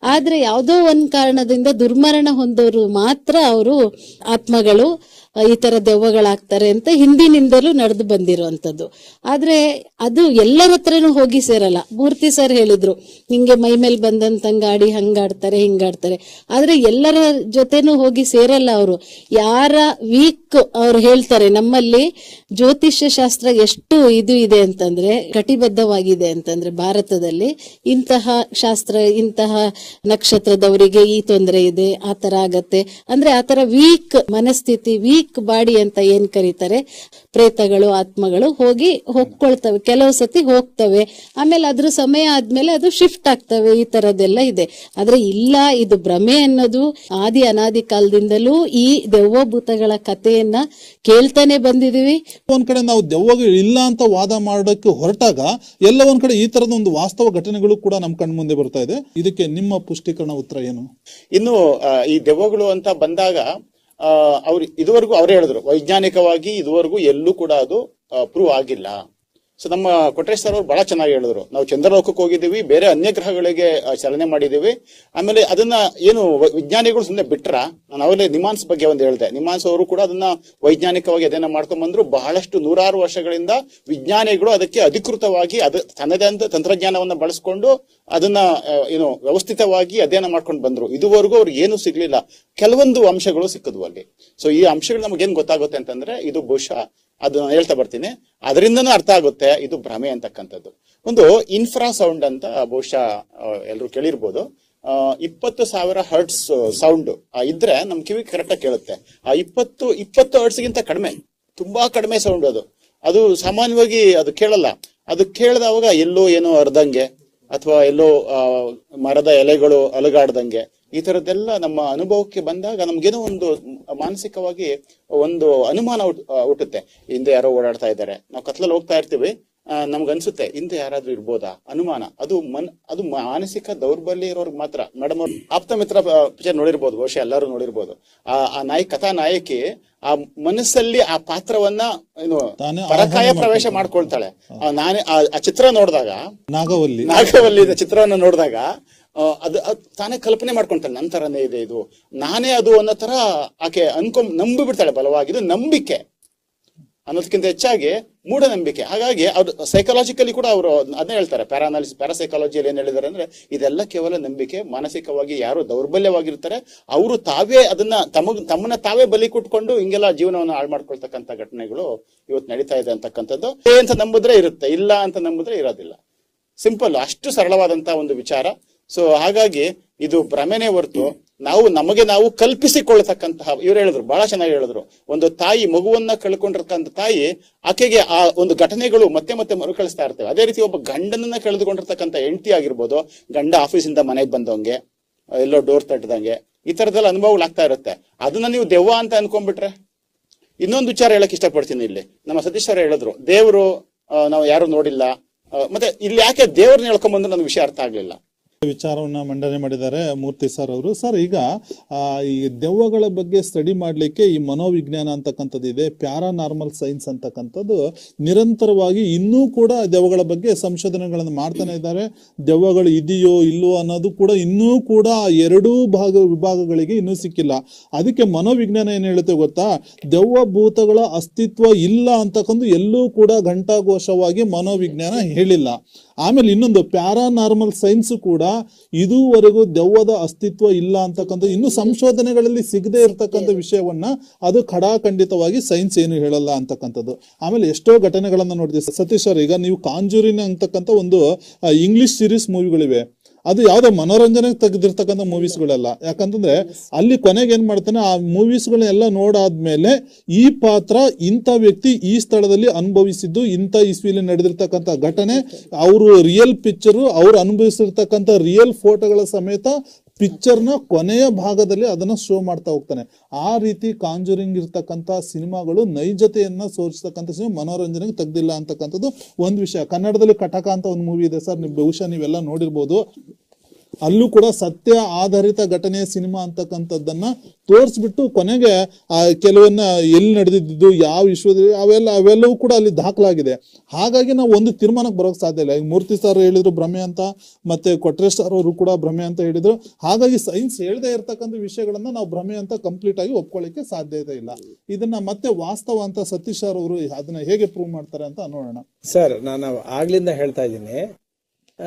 ಆದ್ರೆ ಯಾವುದೋ ಒಂದ್ ಕಾರಣದಿಂದ ದುರ್ಮರಣ ಹೊಂದೋರು ಮಾತ್ರ ಅವರು ಆತ್ಮಗಳು ಆ, ಈ ತರ ದೆವ್ವಗಳಾಗ್ತಾರೆ ಅಂತ ಹಿಂದಿನಿಂದಲೂ ನಡೆದು ಬಂದಿರುವಂತದ್ದು ಆದ್ರೆ ಅದು ಎಲ್ಲರ ಹತ್ರನೂ ಹೋಗಿ ಸೇರಲ್ಲ ಮೂರ್ತಿ ಸರ್ ಹೇಳಿದ್ರು ಹಿಂಗೆ ಮೈ ಮೇಲೆ ಬಂದಂತಂಗಾಡಿ ಹಂಗಾಡ್ತಾರೆ ಹಿಂಗಾಡ್ತಾರೆ ಆದ್ರೆ ಎಲ್ಲರ ಜೊತೆನೂ ಹೋಗಿ ಸೇರಲ್ಲ ಅವರು ಯಾರ ವೀಕ್ ಅವ್ರು ಹೇಳ್ತಾರೆ ನಮ್ಮಲ್ಲಿ ಜ್ಯೋತಿಷ್ಯ ಶಾಸ್ತ್ರ ಎಷ್ಟು ಇದು ಇದೆ ಅಂತಂದ್ರೆ ಕಟಿಬದ್ಧವಾಗಿದೆ ಅಂತಂದ್ರೆ ಭಾರತದಲ್ಲಿ ಇಂತಹ ಶಾಸ್ತ್ರ ಇಂತಹ ನಕ್ಷತ್ರದವರಿಗೆ ಈ ತೊಂದರೆ ಇದೆ ಆ ತರ ಆಗತ್ತೆ ಅಂದ್ರೆ ಆ ತರ ವೀಕ್ ಮನಸ್ಥಿತಿ ವೀಕ್ ಬಾಡಿ ಅಂತ ಏನ್ ಕರೀತಾರೆ ಪ್ರೇತಗಳು ಆತ್ಮಗಳು ಹೋಗಿ ಹೋಗ್ಕೊಳ್ತವೆ ಕೆಲವು ಸತಿ ಹೋಗ್ತವೆ ಆಮೇಲೆ ಅದ್ರ ಸಮಯ ಆದ್ಮೇಲೆ ಅದು ಶಿಫ್ಟ್ ಆಗ್ತವೆ ಈ ತರದೆಲ್ಲ ಇದೆ ಆದ್ರೆ ಇಲ್ಲ ಇದು ಭ್ರಮೆ ಅನ್ನೋದು ಆದಿ ಅನಾದಿ ಕಾಲದಿಂದಲೂ ಈ ದೆವ್ವಭೂತಗಳ ಕಥೆಯನ್ನ ಕೇಳ್ತಾನೆ ಬಂದಿದೀವಿ ಒಂದ್ ಕಡೆ ನಾವು ದೆವ್ವಗಳು ಇಲ್ಲ ಅಂತ ವಾದ ಮಾಡೋಕ್ಕೆ ಹೊರಟಾಗ ಎಲ್ಲ ಒಂದ್ ಕಡೆ ಈ ತರದ ಒಂದು ವಾಸ್ತವ ಘಟನೆಗಳು ಕೂಡ ನಮ್ ಕಣ್ ಮುಂದೆ ಬರ್ತಾ ಇದೆ ಇದಕ್ಕೆ ನಿಮ್ಮ ಪುಷ್ಟೀಕರಣ ಉತ್ತರ ಏನು ಇನ್ನು ಆ, ಈ ದೆವ್ವಗಳು ಅಂತ ಬಂದಾಗ ಆ, ಅವ್ರು ಇದುವರೆಗೂ ಅವರೇ ಹೇಳಿದ್ರು ವೈಜ್ಞಾನಿಕವಾಗಿ ಇದುವರೆಗೂ ಎಲ್ಲೂ ಕೂಡ ಅದು ಪ್ರೂವ್ ಆಗಿಲ್ಲ ಸೊ ನಮ್ಮ ಕೊಟ್ರೇಶ್ ಸರ್ ಅವ್ರು ಬಹಳ ಚೆನ್ನಾಗಿ ಹೇಳಿದ್ರು ನಾವು ಚಂದ್ರಲೋಕಕ್ಕೆ ಹೋಗಿದ್ದೀವಿ ಬೇರೆ ಅನ್ಯ ಗ್ರಹಗಳಿಗೆ ಆ, ಚಲನೆ ಮಾಡಿದ್ದೀವಿ ಆಮೇಲೆ ಅದನ್ನ ಏನು ವ- ವಿಜ್ಞಾನಿಗಳು ಸುಮ್ಮನೆ ಬಿಟ್ರ ನಾನು ಅವಾಗಲೇ ನಿಮಾನ್ಸ್ ಬಗ್ಗೆ ಒಂದು ಹೇಳಿದೆ ನಿಮಾನ್ಸ್ ಅವರು ಕೂಡ ಅದನ್ನ ವೈಜ್ಞಾನಿಕವಾಗಿ ಅದನ್ನ ಮಾಡ್ಕೊಂಡ್ ಬಂದ್ರು ಬಹಳಷ್ಟು ನೂರಾರು ವರ್ಷಗಳಿಂದ ವಿಜ್ಞಾನಿಗಳು ಅದಕ್ಕೆ ಅಧಿಕೃತವಾಗಿ ಅದು ತನ್ನದೇ ಅಂತ ತಂತ್ರಜ್ಞಾನವನ್ನ ಬಳಸ್ಕೊಂಡು ಅದನ್ನ ಆ, ಏನು ವ್ಯವಸ್ಥಿತವಾಗಿ ಅಧ್ಯಯನ ಮಾಡ್ಕೊಂಡು ಬಂದ್ರು ಇದುವರೆಗೂ ಅವ್ರಿಗೆ ಏನು ಸಿಗ್ಲಿಲ್ಲ ಕೆಲವೊಂದು ಅಂಶಗಳು ಸಿಕ್ಕದ್ವು ಅಲ್ಲಿ ಸೊ ಈ ಅಂಶಗಳು ನಮ್ಗೆ ಏನ್ ಗೊತ್ತಾಗುತ್ತೆ ಅಂತಂದ್ರೆ ಇದು ಬಹುಶಃ ಅದು ನಾನು ಹೇಳ್ತಾ ಬರ್ತೀನಿ ಅದರಿಂದನೂ ಅರ್ಥ ಆಗುತ್ತೆ ಇದು ಭ್ರಮೆ ಅಂತಕ್ಕಂಥದ್ದು ಒಂದು ಇನ್ಫ್ರಾ ಸೌಂಡ್ ಅಂತ ಬಹುಶಃ ಎಲ್ಲರೂ ಕೇಳಿರ್ಬೋದು ಆ, ಇಪ್ಪತ್ತು ಸಾವಿರ ಹರ್ಟ್ಸ್ ಸೌಂಡ್ ಇದ್ರೆ ನಮ್ ಕಿವಿ ಕರೆಕ್ಟ್ ಆಗಿ ಕೇಳುತ್ತೆ ಆ ಇಪ್ಪತ್ತು ಇಪ್ಪತ್ತು ಹರ್ಟ್ಸ್ ಗಿಂತ ಕಡಿಮೆ ತುಂಬಾ ಕಡಿಮೆ ಸೌಂಡ್ ಅದು ಅದು ಸಾಮಾನ್ಯವಾಗಿ ಅದು ಕೇಳಲ್ಲ ಅದು ಕೇಳಿದವಾಗ ಎಲ್ಲೋ ಏನೋ ಅರ್ಧಂಗೆ ಅಥವಾ ಎಲ್ಲೋ ಆ, ಮರದ ಎಲೆಗಳು ಅಲುಗಾಡ್ದಂಗೆ ಈ ತರದ್ದೆಲ್ಲ ನಮ್ಮ ಅನುಭವಕ್ಕೆ ಬಂದಾಗ ನಮ್ಗೇನೋ ಒಂದು ಮಾನಸಿಕವಾಗಿ ಒಂದು ಅನುಮಾನ ಹುಟ್- ಆ, ಹುಟ್ಟುತ್ತೆ ಹಿಂದೆ ಯಾರೋ ಓಡಾಡ್ತಾ ಇದ್ದಾರೆ ನಾವು ಕತ್ಲಲ್ಲಿ ಹೋಗ್ತಾ ಇರ್ತೀವಿ ಆ, ನಮ್ಗನ್ಸುತ್ತೆ ಹಿಂದೆ ಯಾರಾದ್ರೂ ಇರ್ಬೋದಾ ಅನುಮಾನ ಅದು ಮನ್ ಅದು ಮಾನಸಿಕ ದೌರ್ಬಲ್ಯ ಇರೋರ್ಗೆ ಮಾತ್ರ ಮೇಡಮ್ ಅವ್ರು ಆಪ್ತ ಮಿತ್ರ ಪಿಕ್ಚರ್ ನೋಡಿರ್ಬೋದು ಬಹುಶಃ ಎಲ್ಲರೂ ನೋಡಿರ್ಬೋದು ಆ ಆ ನಾಯಿ ಕಥಾ ನಾಯಕಿ ಆ ಮನಸ್ಸಲ್ಲಿ ಆ ಪಾತ್ರವನ್ನ ಏನು ತಾನೇ ಪರಕಾಯ ಆಹ್ವಾನ ಪ್ರವೇಶ ಮಾಡ್ಕೊಳ್ತಾಳೆ ಆ, ನಾನೇ ಆ- ಆ ಚಿತ್ರ ನೋಡಿದಾಗ ನಾಗವಲ್ಲಿ ನಾಗವಲ್ಲಿ ಚಿತ್ರವನ್ನು ನೋಡಿದಾಗ ಆ, ಅದು ಅದ್ ತಾನೇ ಕಲ್ಪನೆ ಮಾಡ್ಕೊಂತಾಳೆ ನನ್ನ ತರನೇ ಇದೆ ಇದು ನಾನೇ ಅದು ಅನ್ನೋ ತರ ಆಕೆ ಅನ್ಕೊಂಡ್ ನಂಬಿ ಬಿಡ್ತಾಳೆ ಬಲವಾಗಿ ಇದು ನಂಬಿಕೆ ಅನ್ನೋದಕ್ಕಿಂತ ಹೆಚ್ಚಾಗಿ ಮೂಢನಂಬಿಕೆ ಹಾಗಾಗಿ ಅವ್ರು ಸೈಕಾಲಜಿಕಲಿ ಕೂಡ ಅವರು ಅದನ್ನೇ ಹೇಳ್ತಾರೆ ಪ್ಯಾರಾನಾಲಿಸ್ ಪ್ಯಾರಾಸೈಕಾಲಜಿಯಲ್ಲಿ ಏನ್ ಹೇಳಿದ್ದಾರೆ ಅಂದ್ರೆ ಇದೆಲ್ಲ ಕೇವಲ ನಂಬಿಕೆ ಮಾನಸಿಕವಾಗಿ ಯಾರು ದೌರ್ಬಲ್ಯವಾಗಿರ್ತಾರೆ ಅವರು ತಾವೇ ಅದನ್ನ ತಮಗ್ ತಮ್ಮನ್ನ ತಾವೇ ಬಲಿ ಕೊಟ್ಕೊಂಡು ಹಿಂಗೆಲ್ಲ ಜೀವನವನ್ನು ಹಾಳು ಮಾಡ್ಕೊಳ್ತಕ್ಕಂಥ ಘಟನೆಗಳು ಇವತ್ತು ನಡೀತಾ ಇದೆ ಅಂತಕ್ಕಂಥದ್ದು ಏ ಅಂತ ನಂಬಿದ್ರೆ ಇರುತ್ತೆ ಇಲ್ಲ ಅಂತ ನಂಬಿದ್ರೆ ಇರೋದಿಲ್ಲ ಸಿಂಪಲ್ ಅಷ್ಟು ಸರಳವಾದಂತ ಒಂದು ವಿಚಾರ ಸೊ ಹಾಗಾಗಿ ಇದು ಭ್ರಮೆನೇ ಹೊರತು ನಾವು ನಮಗೆ ನಾವು ಕಲ್ಪಿಸಿಕೊಳ್ಳತಕ್ಕಂತಹ ಇವ್ರು ಹೇಳಿದ್ರು ಬಹಳ ಚೆನ್ನಾಗಿ ಹೇಳಿದ್ರು ಒಂದು ತಾಯಿ ಮಗುವನ್ನ ಕಳ್ಕೊಂಡಿರ್ತಕ್ಕಂಥ ತಾಯಿ ಆಕೆಗೆ ಆ ಒಂದು ಘಟನೆಗಳು ಮತ್ತೆ ಮತ್ತೆ ಮರುಕಳಿಸ್ತಾ ಇರ್ತವೆ ಅದೇ ರೀತಿ ಒಬ್ಬ ಗಂಡನನ್ನ ಕಳೆದುಕೊಂಡಿರ್ತಕ್ಕಂಥ ಹೆಂಡತಿ ಆಗಿರ್ಬೋದು ಗಂಡ ಆಫೀಸಿಂದ ಮನೆಗೆ ಬಂದವಂಗೆ ಎಲ್ಲೋ ಡೋರ್ ತಟ್ಟದಂಗೆ ಈ ತರದೆಲ್ಲ ಅನುಭವಗಳು ಆಗ್ತಾ ಇರುತ್ತೆ ಅದನ್ನ ನೀವು ದೆವ್ವ ಅಂತ ಅನ್ಕೊಂಡ್ಬಿಟ್ರೆ ಇನ್ನೊಂದು ವಿಚಾರ ಹೇಳಕ್ ಇಷ್ಟಪಡ್ತೀನಿ ಇಲ್ಲಿ ನಮ್ಮ ಸತೀಶ್ ಸರ್ ಹೇಳಿದ್ರು ದೇವರು ನಾವು ಯಾರು ನೋಡಿಲ್ಲ ಆ, ಮತ್ತೆ ಇಲ್ಲಿ ಯಾಕೆ ದೇವ್ರನ್ನ ಹೇಳ್ಕೊಂಬಂದ್ರೆ ನನಗೆ ವಿಷಯ ಅರ್ಥ ಆಗ್ಲಿಲ್ಲ ವಿಚಾರವನ್ನ ಮಂಡನೆ ಮಾಡಿದ್ದಾರೆ ಮೂರ್ತಿ ಸರ್ ಅವರು ಸರ್ ಈಗ ಆ, ಈ ದೆವ್ವಗಳ ಬಗ್ಗೆ ಸ್ಟಡಿ ಮಾಡ್ಲಿಕ್ಕೆ ಈ ಮನೋವಿಜ್ಞಾನ ಅಂತಕ್ಕಂಥದ್ದು ಇದೆ ಪ್ಯಾರಾನಾರ್ಮಲ್ ಸೈನ್ಸ್ ಅಂತಕ್ಕಂಥದ್ದು ನಿರಂತರವಾಗಿ ಇನ್ನೂ ಕೂಡ ದೆವ್ವಗಳ ಬಗ್ಗೆ ಸಂಶೋಧನೆಗಳನ್ನು ಮಾಡ್ತಾನೆ ಇದ್ದಾರೆ ದೆವ್ವಗಳು ಇದೆಯೋ ಇಲ್ಲೋ ಅನ್ನೋದು ಕೂಡ ಇನ್ನೂ ಕೂಡ ಆ ಎರಡೂ ಭಾಗ ವಿಭಾಗಗಳಿಗೆ ಇನ್ನೂ ಸಿಕ್ಕಿಲ್ಲ ಅದಕ್ಕೆ ಮನೋವಿಜ್ಞಾನ ಏನ್ ಹೇಳುತ್ತೆ ಗೊತ್ತಾ ದೆವ್ವ ಭೂತಗಳ ಅಸ್ತಿತ್ವ ಇಲ್ಲ ಅಂತಕ್ಕಂದು ಎಲ್ಲೂ ಕೂಡ ಘಂಟಾಘೋಷವಾಗಿ ಮನೋವಿಜ್ಞಾನ ಹೇಳಿಲ್ಲ ಆಮೇಲೆ ಇನ್ನೊಂದು ಪ್ಯಾರಾನಾರ್ಮಲ್ ಸೈನ್ಸ್ ಕೂಡ ಇದುವರೆಗೂ ದೆವ್ವದ ಅಸ್ತಿತ್ವ ಇಲ್ಲ ಅಂತಕ್ಕಂಥ ಇನ್ನು ಸಂಶೋಧನೆಗಳಲ್ಲಿ ಸಿಗದೆ ಇರತಕ್ಕಂಥ ವಿಷಯವನ್ನ ಅದು ಖಡಾಖಂಡಿತವಾಗಿ ಸೈನ್ಸ್ ಏನು ಹೇಳಲ್ಲ ಅಂತಕ್ಕಂಥದ್ದು ಆಮೇಲೆ ಎಷ್ಟೋ ಘಟನೆಗಳನ್ನ ನೋಡ್ತೀವಿ ಸತೀಶ್ ಅವ್ರೆ, ಈಗ ನೀವು ಕಾಂಜೂರಿನ ಅಂತಕ್ಕಂಥ ಒಂದು ಇಂಗ್ಲಿಷ್ ಸೀರೀಸ್ ಮೂವಿಗಳಿವೆ ಅದು ಯಾವ್ದೋ ಮನೋರಂಜನೆಗೆ ತೆಗೆದಿರ್ತಕ್ಕಂಥ ಮೂವೀಸ್ಗಳೆಲ್ಲ ಯಾಕಂತಂದ್ರೆ ಅಲ್ಲಿ ಕೊನೆಗೆ ಏನ್ ಮಾಡ್ತಾನೆ ಆ ಮೂವೀಸ್ಗಳನ್ನೆಲ್ಲ ನೋಡಾದ್ಮೇಲೆ ಈ ಪಾತ್ರ ಇಂಥ ವ್ಯಕ್ತಿ ಈ ಸ್ಥಳದಲ್ಲಿ ಅನುಭವಿಸಿದ್ದು ಇಂಥ ಇಸ್ವಿಲಿ ನಡೆದಿರ್ತಕ್ಕಂಥ ಘಟನೆ ಅವರು ರಿಯಲ್ ಪಿಕ್ಚರು ಅವ್ರು ಅನುಭವಿಸಿರ್ತಕ್ಕಂಥ ರಿಯಲ್ ಫೋಟೋಗಳ ಸಮೇತ ಪಿಕ್ಚರ್ನ ಕೊನೆಯ ಭಾಗದಲ್ಲಿ ಅದನ್ನ ಶೋ ಮಾಡ್ತಾ ಹೋಗ್ತಾನೆ ಆ ರೀತಿ ಕಾಂಜೂರಿಂಗ್ ಇರ್ತಕ್ಕಂಥ ಸಿನಿಮಾಗಳು ನೈಜತೆಯನ್ನ ಸೋರಿಸ್ತಕ್ಕಂಥ ಸಿನಿಮಾ ಮನೋರಂಜನೆಗೆ ತೆಗ್ದಿಲ್ಲ ಅಂತಕ್ಕಂಥದ್ದು ಒಂದು ವಿಷಯ ಕನ್ನಡದಲ್ಲಿ ಕಟಕ ಅಂತ ಒಂದು ಮೂವಿ ಇದೆ ಸರ್ ನೀವು ಬಹುಶಃ ನೀವೆಲ್ಲ ನೋಡಿರ್ಬೋದು ಅಲ್ಲೂ ಕೂಡ ಸತ್ಯ ಆಧಾರಿತ ಘಟನೆ ಸಿನಿಮಾ ಅಂತಕ್ಕಂಥದ್ದನ್ನ ತೋರಿಸ್ಬಿಟ್ಟು ಕೊನೆಗೆ ಆ ಕೆಲವನ್ನ ಎಲ್ಲಿ ನಡೆದಿದ್ದು ಯಾವ ವಿಶ್ವದಲ್ಲಿ ಅವೆಲ್ಲ ಅವೆಲ್ಲವೂ ಕೂಡ ಅಲ್ಲಿ ದಾಖಲಾಗಿದೆ ಹಾಗಾಗಿ ನಾವು ಒಂದು ತೀರ್ಮಾನಕ್ಕೆ ಬರೋಕ್ ಸಾಧ್ಯ ಇಲ್ಲ ಈಗ ಮೂರ್ತಿ ಸರ್ ಹೇಳಿದ್ರು ಭ್ರಮೆ ಅಂತ ಮತ್ತೆ ಕೊಟ್ರೇಶ್ ಸರ್ ಅವರು ಕೂಡ ಭ್ರಮೆ ಅಂತ ಹೇಳಿದ್ರು ಹಾಗಾಗಿ ಸೈನ್ಸ್ ಹೇಳದೇ ಇರತಕ್ಕಂಥ ವಿಷಯಗಳನ್ನ ನಾವು ಭ್ರಮೆ ಅಂತ ಕಂಪ್ಲೀಟ್ ಆಗಿ ಒಪ್ಕೊಳ್ಳಿಕ್ಕೆ ಸಾಧ್ಯತೆ ಇಲ್ಲ ಇದನ್ನ ಮತ್ತೆ ವಾಸ್ತವ ಅಂತ ಸತೀಶ್ ಸರ್ ಅವರು ಅದನ್ನ ಹೇಗೆ ಪ್ರೂವ್ ಮಾಡ್ತಾರೆ ಅಂತ ನೋಡೋಣ ಸರ್ ನಾನು ಆಗ್ಲಿಂದ ಹೇಳ್ತಾ ಇದ್ದೀನಿ ಆ,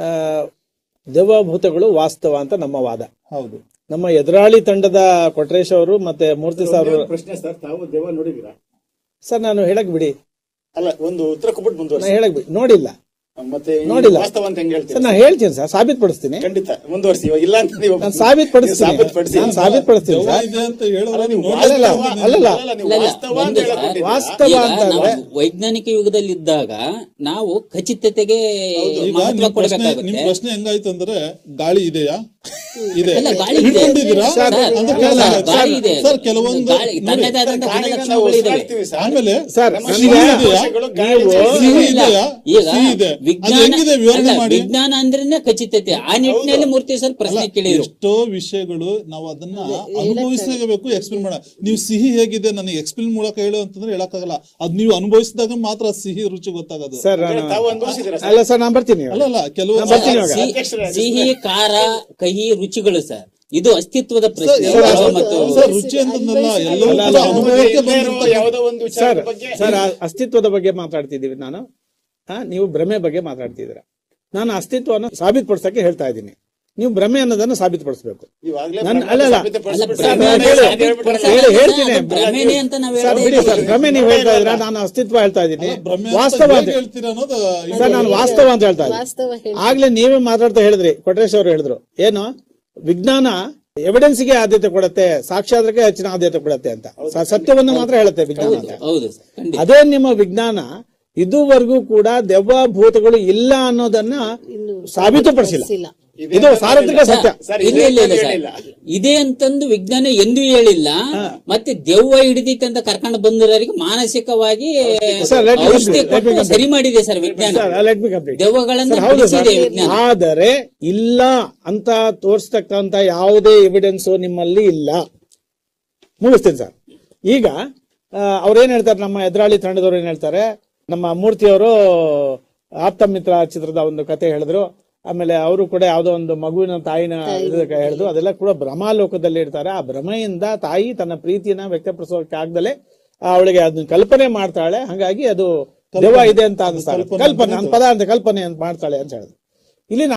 ದೆವ್ವಭೂತಗಳು ವಾಸ್ತವ ಅಂತ ನಮ್ಮ ವಾದ ಹೌದು ನಮ್ಮ ಎದುರಾಳಿ ತಂಡದ ಕೊಟ್ರೇಶ್ ಅವರು ಮತ್ತೆ ಮೂರ್ತಿ ಸರ್ ಒಂದು ಪ್ರಶ್ನೆ ಸರ್ ತಾವು ದೇವ ನೋಡಿದೀರಾ ಸರ್ ನಾನು ಹೇಳಕ್ ಬಿಡಿ ಅಲ್ಲ ಒಂದು ಉತ್ತರ ಕೊಟ್ಬಿಟ್ಟು ನಾನು ಮುಂದುವರಿಸಿ ಹೇಳಕ್ ಬಿಡಿ ನೋಡಿಲ್ಲ ಮತ್ತೆ ಈ ನೋಡಿಲ್ಲ. ವಾಸ್ತವ ಅಂತ ಹೆಂಗ್ ಸರ್ ಹೇಳ್ತೀರಾ ನಾನು ಹೇಳ್ತೀನಿ ಸರ್ ಸಾಬೀತುಪಡಿಸ್ತೀನಿ ಖಂಡಿತ ಮುಂದುವರಿಸಿ ಇವಾಗ ಇಲ್ಲ ಅಂತ ನೀವು ನಾನು ಸಾಬೀತುಪಡಿಸ್ತೀನಿ ನೀವು ಸಾಬೀತುಪಡಿಸಿ. ನಾನು ಸಾಬೀತುಪಡಿಸ್ತೀನಿ ದೆವ್ವ ಸರ್ ಇದೆ ಅಂತ ಹೇಳೋರು ಅಲ್ಲ, ನೀವು ನೋಡೇ ಅಲ್ಲಲ್ಲ, ಇಲ್ಲ. ಅಲ್ಲಲ್ಲ. ಅಲ್ಲ, ನೀವು ಇಲ್ಲ, ಇಲ್ಲ, ವಾಸ್ತವ ಅಂತ ಒಂದು ಹೇಳಕ್ ಸರ್, ಹೊರಟಿದ್ದೀರಾ? ವಾಸ್ತವ ಈಗ ಅಂತ ನಾವು ಅಂದ್ರೆ ವೈಜ್ಞಾನಿಕ ಯುಗದಲ್ಲಿದ್ದಾಗ ನಾವು ಖಚಿತತೆಗೆ ಈಗ ಮಹತ್ವ ನಿಮ್ ಪ್ರಶ್ನೆ ನಿಮ್ ಕೊಡಬೇಕಾಗುತ್ತೆ ಪ್ರಶ್ನೆ ಹೆಂಗಾಯ್ತು ಅಂದ್ರೆ ಗಾಳಿ ಇದೆಯಾ ಇದೆ ಅಲ್ಲ, ಗಾಳಿ ಇದೆ. ಹಿಡ್ಕೊಂಡಿದ್ದೀರಾ ಸರ್, ಅಂತ ಅಲ್ಲ, ಕೇಳ್ತಾ ಅಲ್ಲ, ಇದ್ದಾರೆ. ಗಾಳಿ ಇದೆ. ಸರ್ ಕೆಲವೊಂದು ಗಾಳಿ ತನ್ನದೇ ಆದಂತ ಗಾಳಿನ ನಾವು ಗುಣಲಕ್ಷಣಗಳು ಇದಾವೆ ಉಸಿರಾಡ್ತೀವಿ ಸರ್. ಆಮೇಲೆ ಸರ್ ನಮ್ಮ ನನಗೆ ಶ್ವಾಸಕೋಶಗಳು ಗಾಳಿ ನೀವು- ಚಲಿಸಿ- ಸಿಹಿ ಇಲ್ಲ. ಇದೆಯಾ ಈಗ ಸಿಹಿ ಇದೆ ಅದು ವಿಜ್ಞಾನ ಹೆಂಗಿದೆ ವಿವರಣೆ ಅಲ್ಲ, ಮಾಡಿ ವಿಜ್ಞಾನ ಅಂದ್ರೇನೆ ಖಚಿತತೆ ಆ ನಿಟ್ಟಿನಲ್ಲಿ ಮೂರ್ತಿ ಸರ್ ಪ್ರಶ್ನೆ ಕೇಳಿದ್ರು ಎಷ್ಟೋ ವಿಷಯಗಳು ನಾವು ಅದನ್ನ ಅನುಭವಿಸಲೇಬೇಕು ಎಕ್ಸ್ಪ್ಲೇನ್ ಮಾಡ ನೀವು ಸಿಹಿ ಹೇಗಿದೆ ನನಗೆ ಎಕ್ಸ್ಪ್ಲೇನ್ ಮೂಲಕ ಹೇಳು ಅಂತಂದ್ರೆ ಹೇಳಕ್ಕಾಗಲ್ಲ ಅದ್ ನೀವು ಅನುಭವಿಸಿದಾಗ ಮಾತ್ರ ಸಿಹಿ ರುಚಿ ಗೊತ್ತಾಗೋದು ಸರ್ ಅಂದ್ರೆ ನಾನು- ತಾವು ಅನುಭವಿಸಿದ್ದೀರಾ ಸರ್? ಅಲ್ಲ ಸರ್ ನಾನು ಬರ್ತೀನಿ ಅಲ್ಲ ಅಲ್ಲ ಕೆಲವು ನಾನು ಬರ್ತೀನಿ ಇವಾಗ. ಸಿಹಿ- ಅಧ್ಯಕ್ಷರೇ, ಸಿಹಿ ಖಾರ ಕಹಿ ರುಚಿಗಳು ಸರ್ ಇದು ಅಸ್ತಿತ್ವದ ಪ್ರಶ್ನೆ ಸರ್, ಯಾವ ಸರ್, ಮತ್ತು ಸರ್ ರುಚಿ ಅಂತಂದಲ್ಲ ಎಲ್ಲವೂ ಅಲ್ಲ, ಕೂಡ ಅಲ್ಲ, ಅನುಭವಕ್ಕೆ ಇಲ್ಲೇ ಇರೋ ಬಂದಿರ್ತಕ್ಕಂಥ- ಯಾವುದೋ ಒಂದು ಸರ್ ವಿಚಾರದ ಬಗ್ಗೆ ಸರ್ ಆ ಅಸ್ತಿತ್ವದ ಬಗ್ಗೆ ಮಾತಾಡ್ತಿದ್ದೀವಿ ನಾನು ಹಾ ನೀವು ಭ್ರಮೆ ಬಗ್ಗೆ ಮಾತಾಡ್ತಿದ್ದೀರಾ ನಾನು ಅಸ್ತಿತ್ವವನ್ನು ಸಾಬೀತುಪಡಿಸಕ್ಕೆ ಹೇಳ್ತಾ ಇದ್ದೀನಿ ನೀವು ಭ್ರಮೆ ಅನ್ನೋದನ್ನ ಸಾಬೀತುಪಡಿಸಬೇಕು ಇವಾಗ್ಲೇ ನನ್- ಪ್ರಮಾಣ ಅಲ್ಲ, ಅಲ್ಲ. ಸಾಬೀತುಪಡಿಸ್ಬಿಟ್ಟು ಸರ್, ನಾನು ನಾನು ಹೇಳಿ- ಅದೇ ಹೇಳ್ಬಿಡಲ್ಲ. ಹೇಳಿ- ಹೇಳ್ತೀನಿ. ಅದು ಭ್ರಮೆನೇ ಅಂತ ನಾವು ಸರ್ ಬಿಡಿ ಸರ್ ಭ್ರಮೆ ನೀವು ಹೇಳ್ತಾ ಇದ್ದೀರಾ ನಾನು ಅಸ್ತಿತ್ವ ಹೇಳ್ತಾ ಇದ್ದೀನಿ ಭ್ರಮೆ ವಾಸ್ತವ ಅಂತ ಅಂತ ಹೇಗೆ ಹೇಳ್ತೀರಾ ಅನ್ನೋದು ಸರ್ ನಾನು ವಾಸ್ತವ ಅಂತ ಹೇಳ್ತಾ ಇದ್ದೀನಿ ವಾಸ್ತವ ಹೇಳಿ ಆಗ್ಲೇ ನೀವೇ ಮಾತಾಡ್ತಾ ಹೇಳಿದ್ರಿ ಕೊಟ್ರೇಶ್ ಅವರು ಹೇಳಿದ್ರು ಏನು ವಿಜ್ಞಾನ ಎವಿಡೆನ್ಸ್ಗೆ ಆದ್ಯತೆ ಕೊಡುತ್ತೆ ಸಾಕ್ಷ್ಯಾಧಾರಕ್ಕೆ ಹೆಚ್ಚಿನ ಆದ್ಯತೆ ಕೊಡುತ್ತೆ ಅಂತ ಸ- ಸತ್ಯವನ್ನು ಮಾತ್ರ ಹೇಳುತ್ತೆ ವಿಜ್ಞಾನ ಅಂತ ಹೌದು ಸರ್ ಖಂಡಿತ ಅದೇ ನಿಮ್ಮ ವಿಜ್ಞಾನ ಇದುವರೆಗೂ ಕೂಡ ದೆವ್ವ ಭೂತಗಳು ಇಲ್ಲ ಅನ್ನೋದನ್ನ ಇನ್ನು ಸಾಬೀತುಪಡಿಸಿಲ್ಲ ಇಲ್ಲ ಇದು ಸಾರ್ವತ್ರಿಕ ಸತ್ಯ ಸರ್, ಇಲ್ಲ ಇಲ್ಲ ಇಲ್ಲ ಸರ್ ಹೇಳಿಲ್ಲ. ಇದೆ ಅಂತಂದು ವಿಜ್ಞಾನ ಎಂದೂ ಹೇಳಿಲ್ಲ ಮತ್ತೆ ದೆವ್ವ ಹಿಡಿದಿತ್ತಂತ ಕರ್ಕೊಂಡು ಬಂದಿರೋರಿಗೆ ಮಾನಸಿಕವಾಗಿ ಸರ್, let me ಔಷಧಿ complete, let me ಕೊಟ್ಟು complete. ಸರಿ ಮಾಡಿದೆ ಸರ್ ವಿಜ್ಞಾನ ಸರ್, let me complete. ದೆವ್ವಗಳನ್ನ ಸರ್, ಹೌದು ಸರ್. ಬಿಡಿಸಿದೆ ವಿಜ್ಞಾನ ಆದರೆ ಇಲ್ಲ ಅಂತ ತೋರಿಸ್ತಕ್ಕಂತ ಯಾವುದೇ ಎವಿಡೆನ್ಸ್ ನಿಮ್ಮಲ್ಲಿ ಇಲ್ಲ ಮುಗಿಸ್ತೀನಿ ಸರ್ ಈಗ ಆ, ಅವ್ರೇನ್ ಹೇಳ್ತಾರೆ ನಮ್ಮ ಎದುರಾಳಿ ತಂಡದವ್ರು ಏನ್ ಹೇಳ್ತಾರೆ ನಮ್ಮ ಮೂರ್ತಿಯವರು ಆಪ್ತ ಮಿತ್ರ ಚಿತ್ರದ ಒಂದು ಕತೆ ಹೇಳಿದ್ರು ಆಮೇಲೆ ಅವರು ಕೂಡ ಯಾವುದೋ ಒಂದು ಮಗುವಿನ ತಾಯಿನ ಇದಕ್ಕೆ ಹೇಳಿದ್ರು ಅದೆಲ್ಲ ಕೂಡ ಭ್ರಮಾಲೋಕದಲ್ಲಿ ಇರ್ತಾರೆ ಆ ಭ್ರಮೆಯಿಂದ ತಾಯಿ ತನ್ನ ಪ್ರೀತಿಯನ್ನ ವ್ಯಕ್ತಪಡಿಸೋಕೆ ಆಗ್ದಲೆ ಅವಳಿಗೆ ಅದನ್ನ ಕಲ್ಪನೆ ಮಾಡ್ತಾಳೆ ಹಾಗಾಗಿ ಅದು ದೆವ್ವ ಇದೆ ಅಂತ ಅನಿಸ್ತಾಳೆ ಕಲ್ಪನೆ ನನ್ನ ಪದ ಅಂತ ಕಲ್ಪನೆ ಅಂತ ಮಾಡ್ತಾಳೆ ಅಂತ ಹೇಳಿದ್ರು ಇಲ್ಲಿ